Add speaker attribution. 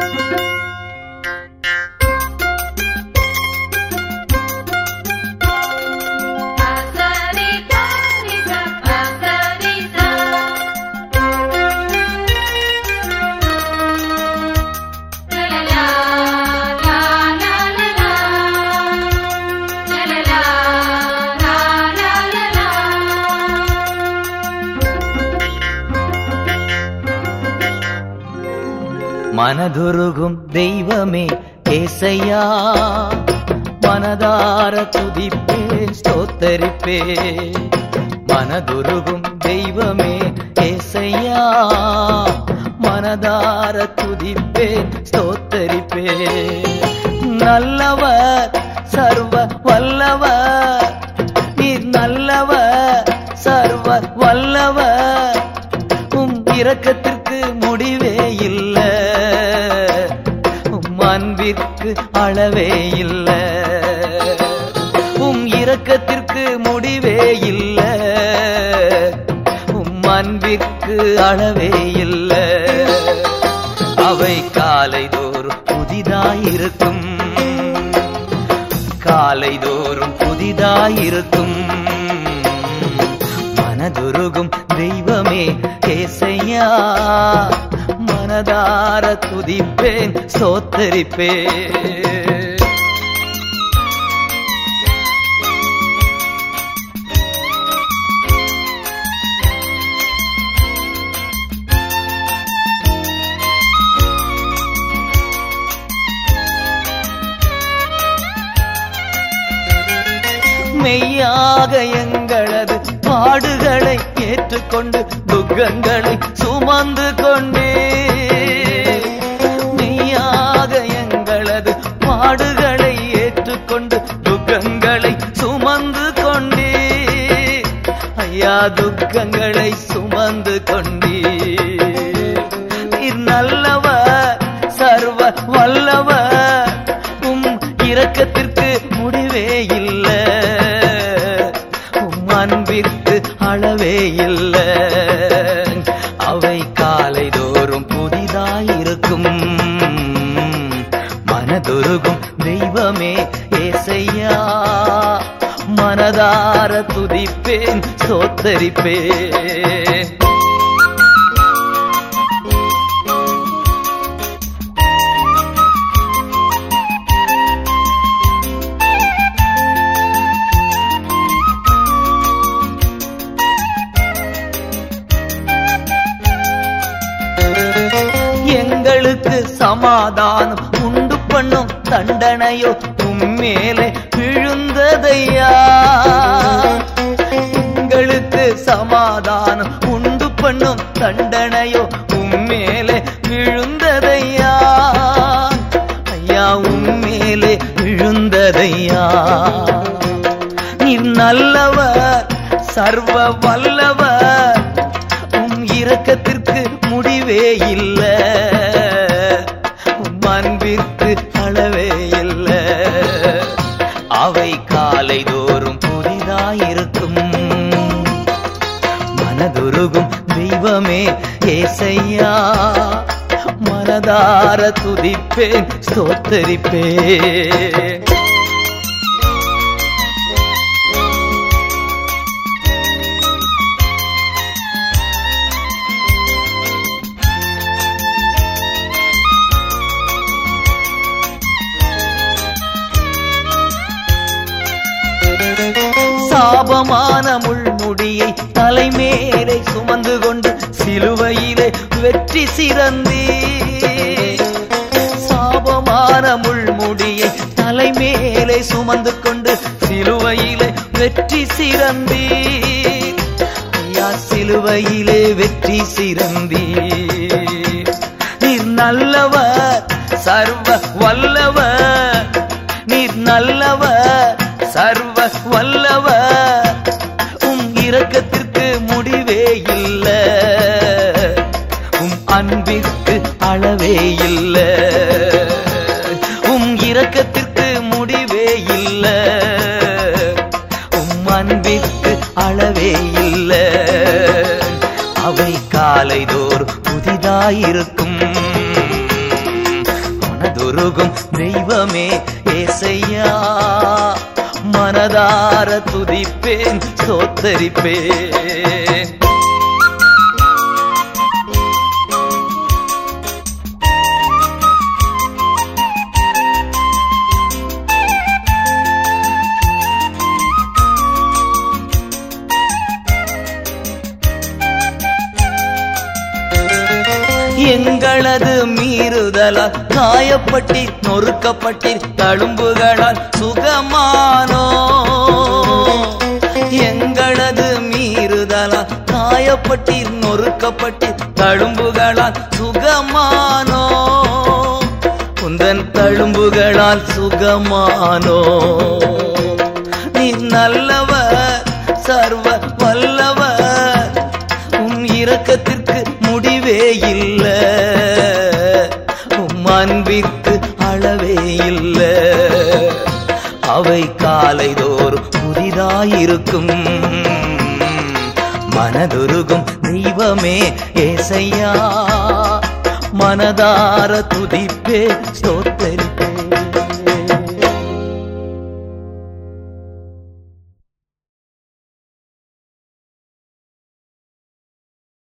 Speaker 1: Pasarita, Lisa, pasarita. La la la, la la la la. La la la, la la la la.
Speaker 2: மனதுருகும் தெய்வமே ஏசையா மனதார துதிப்பேன் ஸ்தோத்தரிப்பே மனதுருகும் தெய்வமே ஏசையா மனதார துதிப்பேன் ஸ்தோத்தரிப்பே நல்லவர் சர்வ வல்லவர் நீர் நல்லவர் சர்வ வல்லவர் உம் இரக்கத்திற்கு முடிவே இல்ல உம் அன்பிற்கு அளவே இல்ல உம் இரக்கத்திற்கு முடிவே இல்ல உம் அன்பிற்கு அளவே இல்ல அவை காலைதோறும் புதிதாயிருக்கும் காலைதோறும் புதிதாயிருக்கும் மனதுருகும் தெய்வமே ஏசையா மனதார துதிப்பேன் சோத்தரிப்பேன் மெய்யாக எங்களது பாடுகளை ஏற்றுக்கொண்டு துக்கங்களை சுமந்து கொண்டே மெய்யாக எங்களது பாடுகளை ஏற்றுக்கொண்டு துக்கங்களை சுமந்து கொண்டே ஐயா துக்கங்களை சுமந்து கொண்டே நீர் நல்லவர் சர்வ வல்லவர் உம் இரக்கத்திற்கு முடிவே இல்ல உம் அன்பிற்கு அளவே இல்ல அவை காலைதோறும் புதிதாயிருக்கும் மனதுருகும் தெய்வமே ஏசையா மனதார துதிப்பேன் சோத்தரிப்பேன் எங்களுக்கு சமாதானம் உண்டு பண்ணும் தண்டனையோ உம்மேலே விழுந்ததையா எங்களுக்கு சமாதானம் உண்டு பண்ணும் தண்டனையோ உம்மேலே விழுந்ததையா ஐயா உம்மேலே விழுந்ததையா நீர் நல்லவர் சர்வ வல்லவர் உம் இரக்கத்திற்கு முடிவே இல்ல உம் அன்பிற்கு அளவே இல்ல அவை காலைதோறும் புதிதாயிருக்கும் மனதுருகும் தெய்வமே ஏசையா மனதார துதிப்பேன் ஸ்தோத்தரிப்பேன் சாபமான முள்முடியை தலைமேலே சுமந்து கொண்டு சிலுவையிலே வெற்றி சிறந்தே சாபமான முள்முடியை தலைமேலே சுமந்து கொண்டு சிலுவையிலே வெற்றி சிறந்தே ஐயா சிலுவையிலே வெற்றி சிறந்தே நீர் நல்லவர் சர்வ வல்லவர் நீர் நல்லவர் சர்வ வல்லவர் உம் இரக்கத்திற்கு முடிவே இல்ல உம் அன்பிற்கு அளவே இல்ல உம் இரக்கத்திற்கு முடிவே இல்ல உம் அன்பிற்கு அளவே இல்ல அவை காலைதோர் புதிதாயிருக்கும் மனதுருகும் தெய்வமே ஏசையா மனதார துதிப்பேன் ஸ்தோத்தரிப்பேன் எங்களது மீறுதலால் காயப்பட்டீர் நொறுக்கப்பட்டீர் தழும்புகளால் சுகமானோ எங்களது மீறுதலால் காயப்பட்டீர் நொறுக்கப்பட்டீர் தழும்புகளால் சுகமானோ உந்தன் தழும்புகளால் சுகமானோ நீ நல்லவர் சர்வ வல்லவர் உம் இரக்கத்திற்கு முடிவே இல்ல உம் அன்பிற்கு அளவே இல்ல அவை காலைதோறும் புதிதாயிருக்கும் மனதுருகும் தெய்வமே ஏசையா மனதார துதிப்பே ஸ்தோத்தரிப்பே